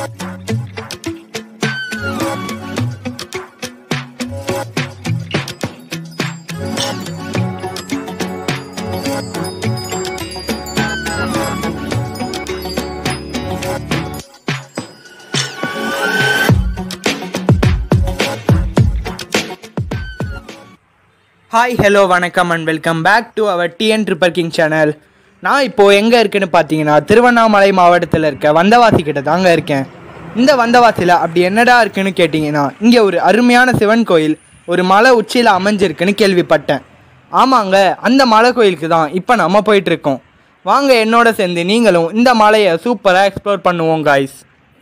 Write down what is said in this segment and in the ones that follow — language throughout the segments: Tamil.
ஹாய் ஹலோ வணக்கம் and welcome back to our TN tripper king channel நான் இப்போது எங்கே இருக்கேன்னு பார்த்தீங்கன்னா திருவண்ணாமலை மாவட்டத்தில் இருக்க வந்தவாசி கிட்ட தாங்க இருக்கேன் இந்த வந்தவாசியில் அப்படி என்னடா இருக்குன்னு கேட்டிங்கன்னா இங்கே ஒரு அருமையான சிவன் கோயில் ஒரு மலை உச்சியில் அமைஞ்சிருக்குன்னு கேள்விப்பட்டேன் ஆமாங்க அந்த மலை கோயிலுக்கு தான் இப்போ நம்ம போயிட்டுருக்கோம் வாங்க என்னோட சேர்ந்து நீங்களும் இந்த மலையை சூப்பராக எக்ஸ்ப்ளோர் பண்ணுவோம் காய்ஸ்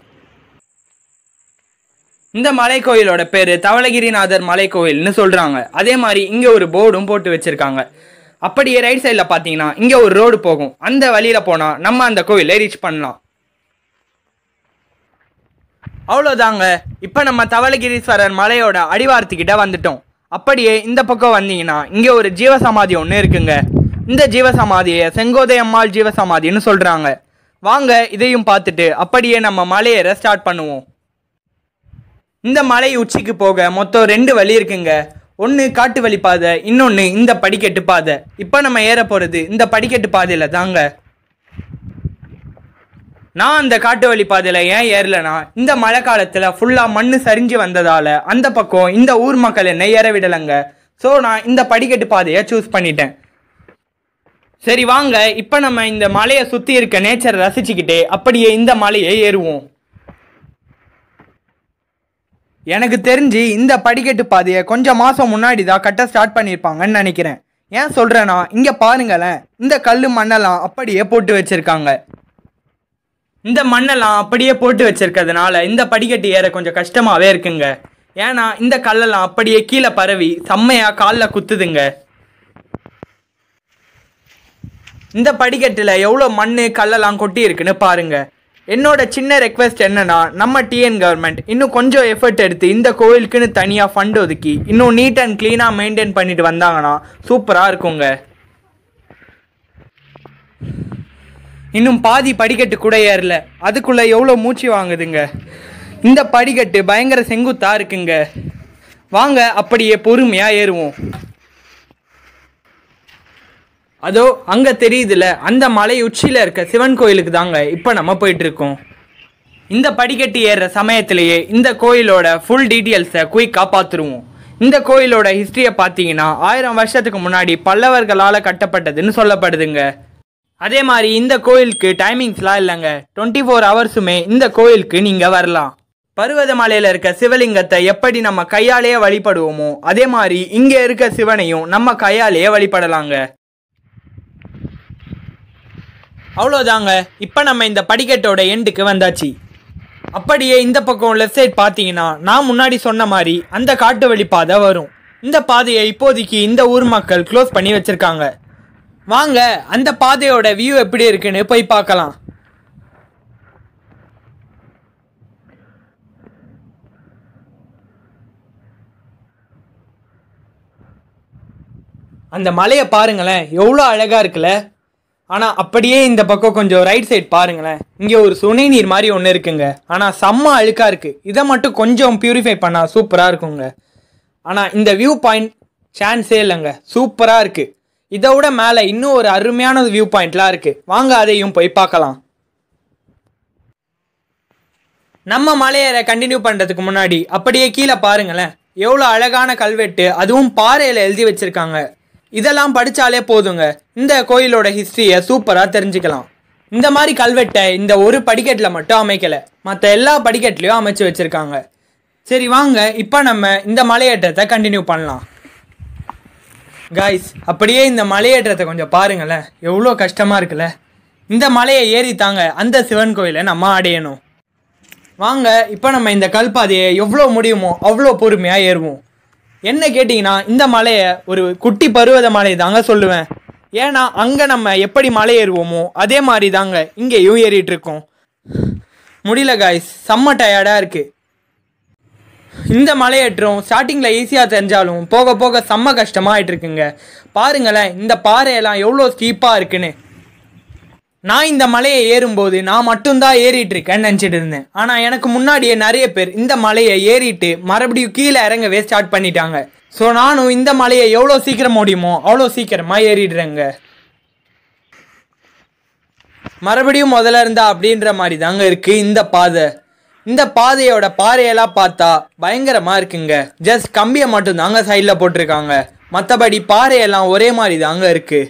இந்த மலை கோயிலோட பேரு தவளகிரிநாதர் மலை கோயில்னு சொல்றாங்க அதே மாதிரி இங்க ஒரு போர்டும் போட்டு வச்சிருக்காங்க அப்படியே ரைட் சைடில் பார்த்தீங்கன்னா இங்க ஒரு ரோடு போகும் அந்த வழியில போனா நம்ம அந்த கோயிலை ரீச் பண்ணலாம் அவ்வளோதாங்க இப்போ நம்ம தவளகிரீஸ்வரர் மலையோட அடிவாரத்துக்கிட்ட வந்துட்டோம் அப்படியே இந்த பக்கம் வந்தீங்கன்னா இங்கே ஒரு ஜீவசமாதி ஒன்று இருக்குங்க இந்த ஜீவசமாதியை செங்கோதை அம்மாள் ஜீவசமாதின்னு சொல்கிறாங்க வாங்க இதையும் பார்த்துட்டு அப்படியே நம்ம மலையேற ஸ்டார்ட் பண்ணுவோம் இந்த மலை உச்சிக்கு போக மொத்தம் ரெண்டு வழி இருக்குங்க ஒன்று காட்டு வழி பாதை இன்னொன்று இந்த படிக்கட்டு பாதை இப்போ நம்ம ஏற போகிறது இந்த படிக்கட்டு பாதையில் தாங்க நான் அந்த காட்டு வழி பாதையில் ஏன் ஏறலைனா இந்த மழை காலத்தில் ஃபுல்லாக மண் சரிஞ்சு வந்ததால் அந்த பக்கம் இந்த ஊர் மக்கள் என்னை ஏற விடலைங்க ஸோ நான் இந்த படிக்கட்டு பாதையை சூஸ் பண்ணிட்டேன் சரி வாங்க இப்போ நம்ம இந்த மலையை சுற்றி இருக்க நேச்சரை ரசிச்சுக்கிட்டே அப்படியே இந்த மலையை ஏறுவோம் எனக்கு தெரிஞ்சு இந்த படிக்கட்டு பாதையை கொஞ்சம் மாதம் முன்னாடி தான் கட்ட ஸ்டார்ட் பண்ணியிருப்பாங்கன்னு நினைக்கிறேன் ஏன் சொல்கிறேன்னா இங்கே பாருங்களேன் இந்த கல் மண்ணெல்லாம் அப்படியே போட்டு வச்சுருக்காங்க இந்த மண்ணெல்லாம் அப்படியே போட்டு வச்சிருக்கிறதுனால இந்த படிக்கட்டு ஏற கொஞ்சம் கஷ்டமாகவே இருக்குங்க ஏன்னா இந்த கல்லெல்லாம் அப்படியே கீழே பரவி செம்மையாக காலில் குத்துதுங்க இந்த படிக்கட்டில் எவ்வளோ மண் கல்லெல்லாம் கொட்டி இருக்குன்னு பாருங்க என்னோட சின்ன ரெக்வெஸ்ட் என்னன்னா நம்ம டிஎன் கவர்மெண்ட் இன்னும் கொஞ்சம் எஃபர்ட் எடுத்து இந்த கோயிலுக்குன்னு தனியாக ஃபண்ட் ஒதுக்கி இன்னும் நீட் அண்ட் க்ளீனாக மெயின்டைன் பண்ணிட்டு வந்தாங்கன்னா சூப்பராக இருக்குங்க இன்னும் பாதி படிக்கட்டு கூட ஏறல அதுக்குள்ளே எவ்வளோ மூச்சு வாங்குதுங்க இந்த படிக்கட்டு பயங்கர செங்குத்தா இருக்குங்க வாங்க அப்படியே பொறுமையாக ஏறுவோம் அதோ அங்க தெரியுதுல அந்த மலை உச்சியில இருக்க சிவன் கோயிலுக்கு தாங்க இப்போ நம்ம போயிட்டு இருக்கோம் இந்த படிக்கட்டு ஏறுற சமயத்திலேயே இந்த கோயிலோட ஃபுல் டீட்டெயில்ஸை குயிக்காக பார்த்துருவோம் இந்த கோயிலோட ஹிஸ்டரியை பார்த்தீங்கன்னா ஆயிரம் வருஷத்துக்கு முன்னாடி பல்லவர்களால் கட்டப்பட்டதுன்னு சொல்லப்படுதுங்க அதே மாதிரி இந்த கோயிலுக்கு டைமிங்ஸ்லாம் இல்லைங்க டுவெண்ட்டி ஃபோர் ஹவர்ஸுமே இந்த கோயிலுக்கு நீங்கள் வரலாம் பருவதமலையில் இருக்க சிவலிங்கத்தை எப்படி நம்ம கையாலேயே வழிபடுவோமோ அதே மாதிரி இங்கே இருக்க சிவனையும் நம்ம கையாலேயே வழிபடலாங்க அவ்வளோதாங்க இப்போ நம்ம இந்த படிக்கட்டோட எண்டுக்கு வந்தாச்சு அப்படியே இந்த பக்கம் லெஃப்ட் சைட் பார்த்தீங்கன்னா நான் முன்னாடி சொன்ன மாதிரி அந்த காட்டு வழி பாதை வரும் இந்த பாதையை இப்போதைக்கு இந்த ஊர் மக்கள் க்ளோஸ் பண்ணி வச்சிருக்காங்க வாங்க அந்த பாதையோட வியூ எப்படி இருக்குன்னு போய் பார்க்கலாம் அந்த மலையை பாருங்களேன் எவ்வளோ அழகாக இருக்குல்ல ஆனால் அப்படியே இந்த பக்கம் கொஞ்சம் ரைட் சைடு பாருங்களேன் இங்கே ஒரு சுனை நீர் மாதிரி ஒன்று இருக்குங்க ஆனால் செம்ம அழுக்காக இருக்குது இதை மட்டும் கொஞ்சம் பியூரிஃபை பண்ணால் சூப்பராக இருக்குங்க ஆனால் இந்த வியூ பாயிண்ட் சான்ஸே இல்லைங்க சூப்பராக இருக்குது இதை விட மேலே இன்னும் ஒரு அருமையான வியூ பாயிண்ட்லாம் இருக்குது வாங்க அதையும் போய் பார்க்கலாம் நம்ம மலையேற கண்டினியூ பண்ணுறதுக்கு முன்னாடி அப்படியே கீழே பாருங்களேன் எவ்வளோ அழகான கல்வெட்டு அதுவும் பாறையில் எழுதி வச்சுருக்காங்க இதெல்லாம் படித்தாலே போதுங்க இந்த கோயிலோட ஹிஸ்ட்ரியை சூப்பராக தெரிஞ்சுக்கலாம் இந்த மாதிரி கல்வெட்டை இந்த ஒரு படிக்கட்டில் மட்டும் அமைக்கலை மற்ற எல்லா படிக்கட்டுலையும் அமைச்சு வச்சுருக்காங்க சரி வாங்க இப்போ நம்ம இந்த மலையேற்றத்தை கண்டினியூ பண்ணலாம் காய்ஸ் அப்படியே இந்த மலையேற்றத்தை கொஞ்சம் பாருங்களேன் எவ்வளோ கஷ்டமாக இருக்குல்ல இந்த மலையை ஏறித்தாங்க அந்த சிவன் கோயிலை நம்ம அடையணும் வாங்க இப்போ நம்ம இந்த கல்பாதையை எவ்வளோ முடியுமோ அவ்வளோ பொறுமையாக ஏறுவோம் என்ன கேட்டிங்கன்னா இந்த மலையை ஒரு குட்டி பருவத மலை தாங்க சொல்லுவேன் ஏன்னா அங்கே நம்ம எப்படி மலை ஏறுவோமோ அதே மாதிரி தாங்க இங்கேயும் ஏறிட்டு இருக்கோம் முடியல காய்ஸ் செம்ம டயர்டாக இருக்குது இந்த மலையேற்றம் ஸ்டார்டிங்கில் ஈஸியாக தெரிஞ்சாலும் போக போக செம்ம கஷ்டமாக ஆயிட்டு இருக்குங்க பாருங்களேன் இந்த பாறையெல்லாம் எவ்வளோ ஸ்டீப்பாக இருக்குன்னு நான் இந்த மலையை ஏறும்போது நான் மட்டும்தான் ஏறிட்டு இருக்கேன்னு நினச்சிட்டு இருந்தேன் ஆனால் எனக்கு முன்னாடியே நிறைய பேர் இந்த மலையை ஏறிட்டு மறுபடியும் கீழே இறங்கவே ஸ்டார்ட் பண்ணிட்டாங்க ஸோ நானும் இந்த மலையை எவ்வளோ சீக்கிரம் முடியுமோ அவ்வளோ சீக்கிரமாக ஏறிடுறேங்க மறுபடியும் முதல்ல இருந்தா அப்படின்ற மாதிரி தாங்க இருக்கு இந்த பாதை இந்த பாதையோட பாறையெல்லாம் பார்த்தா பயங்கரமா இருக்குங்க ஜஸ்ட் கம்பியை மட்டும் தாங்க சைடில் போட்டிருக்காங்க மற்றபடி பாறையெல்லாம் ஒரே மாதிரி தாங்க இருக்கு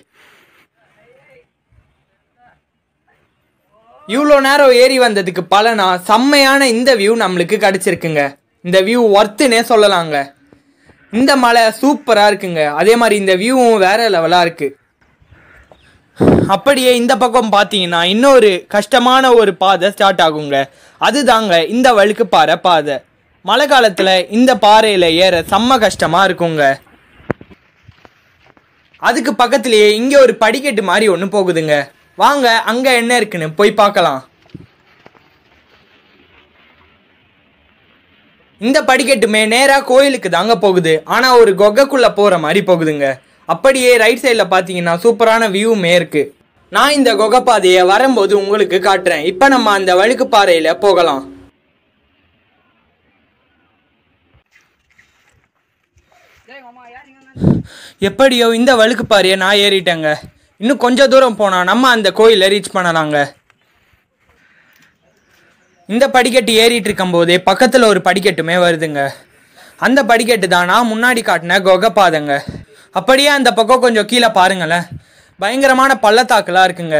இவ்வளோ நேரம் ஏறி வந்ததுக்கு பலனா செம்மையான இந்த வியூ நம்மளுக்கு கிடச்சிருக்குங்க இந்த வியூ ஒர்த்துனே சொல்லலாங்க இந்த மலை சூப்பராக இருக்குங்க அதே மாதிரி இந்த வியூவும் வேற லெவலாக இருக்குது அப்படியே இந்த பக்கம் பார்த்தீங்கன்னா இன்னொரு கஷ்டமான ஒரு பாதை ஸ்டார்ட் ஆகுங்க அதுதாங்க இந்த வழுக்கு பாறை பாதை மழை காலத்தில் இந்த பாறையில் ஏற செம்ம கஷ்டமாக இருக்குங்க அதுக்கு பக்கத்துலேயே இங்கே ஒரு படிக்கட்டு மாதிரி ஒன்று போகுதுங்க வாங்க அங்கே என்ன இருக்குன்னு போய் பார்க்கலாம் இந்த படிக்கட்டுமே நேராக கோயிலுக்கு தாங்க போகுது ஆனால் ஒரு கொகைக்குள்ளே போகிற மாதிரி போகுதுங்க அப்படியே ரைட் சைடில் பார்த்தீங்கன்னா சூப்பரான வியூவுமே இருக்கு நான் இந்த குகை பாதையை வரும்போது உங்களுக்கு காட்டுறேன் இப்போ நம்ம அந்த வழுக்கு பாறையில் போகலாம் எப்படியோ இந்த வழுக்கு பாறையை நான் ஏறிட்டேங்க இன்னும் கொஞ்சம் தூரம் போனால் நம்ம அந்த கோயிலை ரீச் பண்ணலாங்க இந்த படிக்கட்டு ஏறிட்டு இருக்கும்போதே பக்கத்தில் ஒரு படிக்கட்டுமே வருதுங்க அந்த படிக்கட்டு தான் நான் முன்னாடி காட்டின குகை பாதைங்க அப்படியே அந்த பக்கம் கொஞ்சம் கீழே பாருங்களேன் பயங்கரமான பள்ளத்தாக்குலாம் இருக்குங்க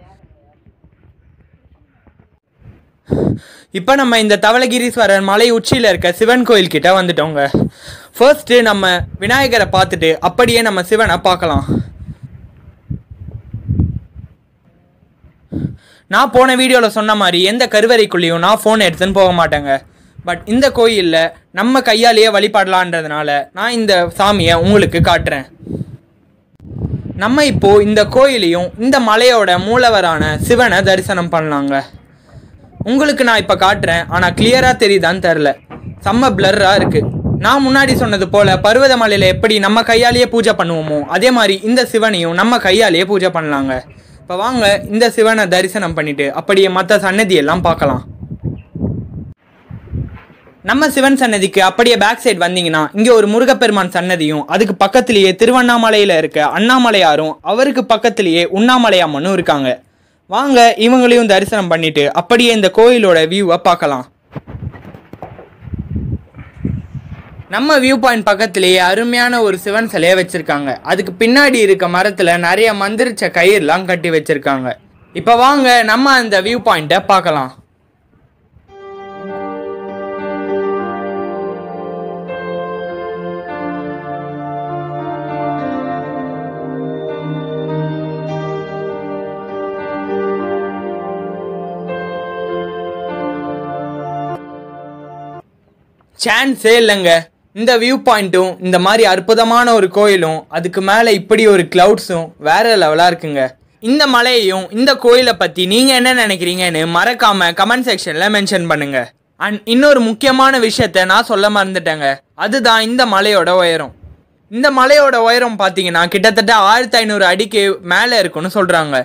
இப்போ நம்ம இந்த தவளகிரீஸ்வரர் மலை உச்சியில் இருக்க சிவன் கோயில் கிட்ட வந்துட்டோங்க ஃபர்ஸ்ட்டு நம்ம விநாயகரை பார்த்துட்டு அப்படியே நம்ம சிவனை பார்க்கலாம் நான் போன வீடியோவில் சொன்ன மாதிரி எந்த கருவறைக்குள்ளேயும் நான் ஃபோன் எடுத்துன்னு போக மாட்டேங்க பட் இந்த கோயிலில் நம்ம கையாலேயே வழிபாடலான்றதுனால நான் இந்த சாமியை உங்களுக்கு காட்டுறேன் நம்ம இப்போ இந்த கோயிலையும் இந்த மலையோட மூலவரான சிவனை தரிசனம் பண்ணலாங்க உங்களுக்கு நான் இப்போ காட்டுறேன் ஆனால் கிளியராக தெரியுதான்னு தெரில செம்ம பிளர்ராக இருக்குது நான் முன்னாடி சொன்னது போல் பர்வத மலையில் எப்படி நம்ம கையாலேயே பூஜை பண்ணுவோமோ அதே மாதிரி இந்த சிவனையும் நம்ம கையாலேயே பூஜை பண்ணலாங்க இப்போ வாங்க இந்த சிவனை தரிசனம் பண்ணிட்டு அப்படியே மற்ற சன்னதியெல்லாம் பார்க்கலாம் நம்ம சிவன் சன்னதிக்கு அப்படியே பேக் சைடு வந்தீங்கன்னா இங்கே ஒரு முருகப்பெருமான் சன்னதியும் அதுக்கு பக்கத்திலேயே திருவண்ணாமலையில் இருக்க அண்ணாமலையாரும் அவருக்கு பக்கத்திலேயே உண்ணாமலையாமனும் இருக்காங்க வாங்க இவங்களையும் தரிசனம் பண்ணிட்டு அப்படியே இந்த கோயிலோட வியூவை பார்க்கலாம் நம்ம வியூ பாயிண்ட் பக்கத்திலேயே அருமையான ஒரு சிவன் சிலையை வச்சிருக்காங்க அதுக்கு பின்னாடி இருக்க மரத்தில் நிறைய மந்திரிச்ச கயிறுலாம் கட்டி வச்சிருக்காங்க இப்போ வாங்க நம்ம அந்த வியூ பாயிண்ட்டை பார்க்கலாம் சான்ஸே இல்லைங்க இந்த வியூ பாயிண்ட்டும் இந்த மாதிரி அற்புதமான ஒரு கோயிலும் அதுக்கு மேலே இப்படி ஒரு க்ளவுட்ஸும் வேற லெவலாக இருக்குங்க இந்த மலையையும் இந்த கோயிலை பற்றி நீங்கள் என்ன நினைக்கிறீங்கன்னு மறக்காம கமெண்ட் செக்ஷனில் மென்ஷன் பண்ணுங்க அண்ட் இன்னொரு முக்கியமான விஷயத்த நான் சொல்ல மறந்துட்டேங்க அதுதான் இந்த மலையோட உயரம் இந்த மலையோட உயரம் பார்த்தீங்கன்னா கிட்டத்தட்ட ஆயிரத்தி ஐநூறு அடிக்கு மேலே இருக்குன்னு சொல்கிறாங்க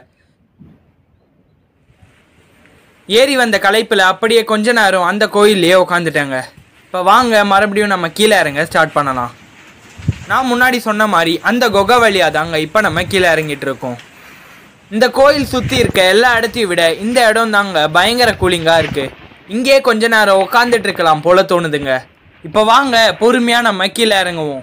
ஏறி வந்த களைப்பில் அப்படியே கொஞ்ச நேரம் அந்த கோயில்லையே உட்காந்துட்டேங்க இப்போ வாங்க மறுபடியும் நம்ம கீழே இறங்க ஸ்டார்ட் பண்ணலாம் நான் முன்னாடி சொன்ன மாதிரி அந்த குகை வழியாக தாங்க இப்போ நம்ம கீழே இறங்கிட்டு இருக்கோம் இந்த கோயில் சுற்றி இருக்க எல்லா இடத்தையும் விட இந்த இடம் தாங்க பயங்கர கூலிங்காக இருக்குது இங்கேயே கொஞ்ச நேரம் உட்காந்துட்டு இருக்கலாம் போல தோணுதுங்க இப்போ வாங்க பொறுமையாக நம்ம கீழே இறங்குவோம்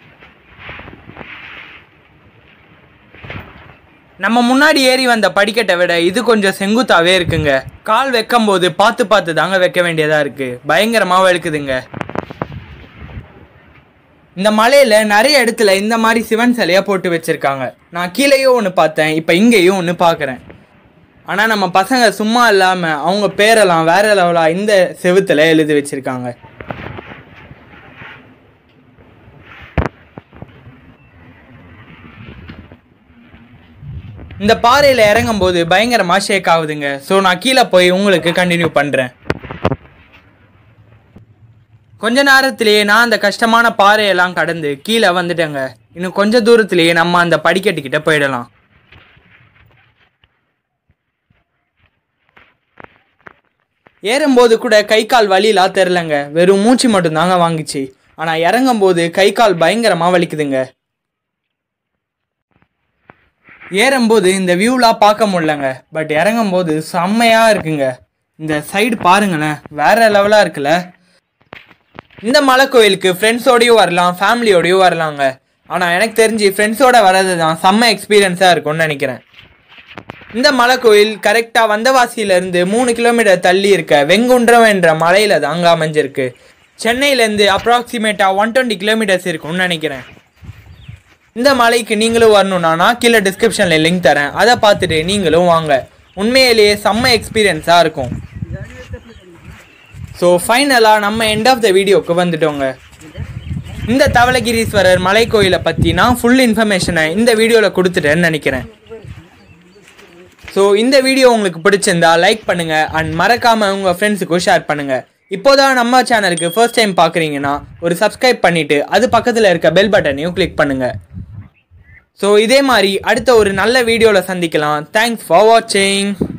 நம்ம முன்னாடி ஏறி வந்த படிக்கட்டை விட இது கொஞ்சம் செங்குத்தாவே இருக்குங்க கால் வைக்கும் போது பார்த்து பார்த்து தாங்க வைக்க வேண்டியதா இருக்கு பயங்கரமா வழுக்குதுங்க இந்த மலையில நிறைய இடத்துல இந்த மாதிரி சிவன் சிலையா போட்டு வச்சிருக்காங்க நான் கீழேயும் ஒன்று பார்த்தேன் இப்போ இங்கேயும் ஒன்று பார்க்குறேன் ஆனால் நம்ம பசங்க சும்மா இல்லாமல் அவங்க பேரெல்லாம் வேற லெவலாக இந்த செவுத்துல எழுதி வச்சிருக்காங்க இந்த பாறையில் இறங்கும்போது பயங்கரமாக ஷேக் ஆகுதுங்க ஸோ நான் கீழே போய் உங்களுக்கு கண்டினியூ பண்ணுறேன் கொஞ்ச நேரத்திலேயே நான் அந்த கஷ்டமான பாறையெல்லாம் கடந்து கீழே வந்துட்டேங்க இன்னும் கொஞ்ச தூரத்திலேயே நம்ம அந்த படிக்கட்டுக்கிட்ட போயிடலாம் ஏறும்போது கூட கை கால் வலிலாம் தெரிலங்க வெறும் மூச்சு மட்டும்தாங்க வாங்கிச்சு ஆனால் இறங்கும்போது கை கால் பயங்கரமாக வலிக்குதுங்க ஏறும்போது இந்த வியூலாம் பார்க்க முடியலங்க பட் இறங்கும்போது செம்மையாக இருக்குங்க இந்த சைடு பாருங்களேன் வேற லெவலாக இருக்குல்ல இந்த மலை கோயிலுக்கு ஃப்ரெண்ட்ஸோடையும் வரலாம் ஃபேமிலியோடையும் வரலாங்க ஆனால் எனக்கு தெரிஞ்சு ஃப்ரெண்ட்ஸோட வர்றது தான் செம்ம எக்ஸ்பீரியன்ஸாக இருக்கும்னு நினைக்கிறேன் இந்த மலை கோயில் கரெக்டாக வந்தவாசியிலேருந்து மூணு கிலோமீட்டர் தள்ளி இருக்க வெங்குன்றம் என்ற மலையில தாங்க அமைஞ்சிருக்கு சென்னையிலேருந்து அப்ராக்சிமேட்டாக ஒன் டுவெண்ட்டி கிலோமீட்டர்ஸ் இருக்கும்னு நினைக்கிறேன் இந்த மலைக்கு நீங்களும் வரணும்னா நான் கீழே டிஸ்கிரிப்ஷனில் லிங்க் தரேன் அதை பார்த்துட்டு நீங்களும் வாங்க உண்மையிலேயே செம்ம எக்ஸ்பீரியன்ஸாக இருக்கும் ஸோ ஃபைனலாக நம்ம எண்ட் ஆஃப் த வீடியோக்கு வந்துட்டோங்க இந்த தவளகிரீஸ்வரர் மலை கோயிலை பற்றி நான் ஃபுல் இன்ஃபர்மேஷனை இந்த வீடியோவில் கொடுத்துட்டேன்னு நினைக்கிறேன் ஸோ இந்த வீடியோ உங்களுக்கு பிடிச்சிருந்தா லைக் பண்ணுங்க அண்ட் மறக்காம உங்க ஃப்ரெண்ட்ஸுக்கும் ஷேர் பண்ணுங்க இப்போதான் நம்ம சேனலுக்கு ஃபர்ஸ்ட் டைம் பார்க்குறீங்கன்னா ஒரு சப்ஸ்கிரைப் பண்ணிட்டு அது பக்கத்தில் இருக்க பெல் பட்டனையும் கிளிக் பண்ணுங்க ஸோ இதே மாதிரி அடுத்த ஒரு நல்ல வீடியோவில் சந்திக்கலாம் தேங்க்ஸ் ஃபார் வாட்சிங்